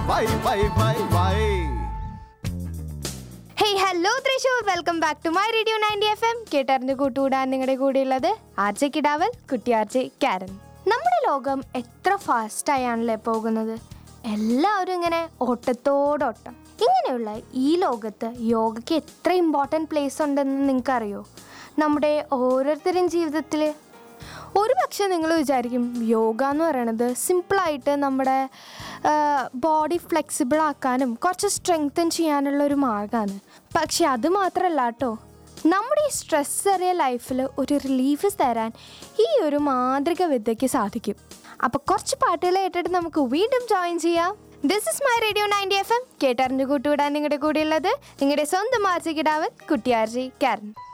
Y വൈ വൈ വൈ hey hello Thrissur welcome back to my radio ninety F M കേട്ടറിഞ്ഞ് കൂട്ടുകൂടാൻ നിങ്ങളുടെ കൂടെയുള്ളത് ആർജെ കിടാവൽ കുട്ടി ആർജെ കാരൻ നമ്മുടെ ലോകം എത്ര ഫാസ്റ്റായാണല്ലേ പോകുന്നത് എല്ലാവരും ഇങ്ങനെ ഓട്ടത്തോടോട്ടം ഇങ്ങനെയുള്ള ഈ ലോകത്ത് യോഗയ്ക്ക് എത്ര ഇമ്പോർട്ടൻറ്റ് പ്ലേസ് ഉണ്ടെന്ന് നിങ്ങൾക്കറിയോ നമ്മുടെ ഓരോരുത്തരുടെയും ജീവിതത്തിൽ ഒരു പക്ഷേ നിങ്ങൾ വിചാരിക്കും യോഗ എന്ന് പറയണത് സിമ്പിളായിട്ട് നമ്മുടെ ബോഡി ഫ്ലെക്സിബിൾ ആക്കാനും കുറച്ച് സ്ട്രെങ്തൻ ചെയ്യാനുള്ള ഒരു മാർഗ്ഗമാണ് പക്ഷെ അത് മാത്രമല്ല കേട്ടോ നമ്മുടെ ഈ സ്ട്രെസ് ഏറിയ ലൈഫിൽ ഒരു റിലീഫ് തരാൻ ഈ ഒരു മാന്ത്രിക വിദ്യയ്ക്ക് സാധിക്കും അപ്പോൾ കുറച്ച് പാട്ടുകൾ കേട്ടിട്ട് നമുക്ക് വീണ്ടും ജോയിൻ ചെയ്യാം this is my radio ninety F M കേട്ടറിഞ്ഞു കൂട്ടുവിടാൻ നിങ്ങളുടെ കൂടെയുള്ളത് നിങ്ങളുടെ സ്വന്തം ആർജി കിടാവൻ കുട്ടിയാർജി കാരൻ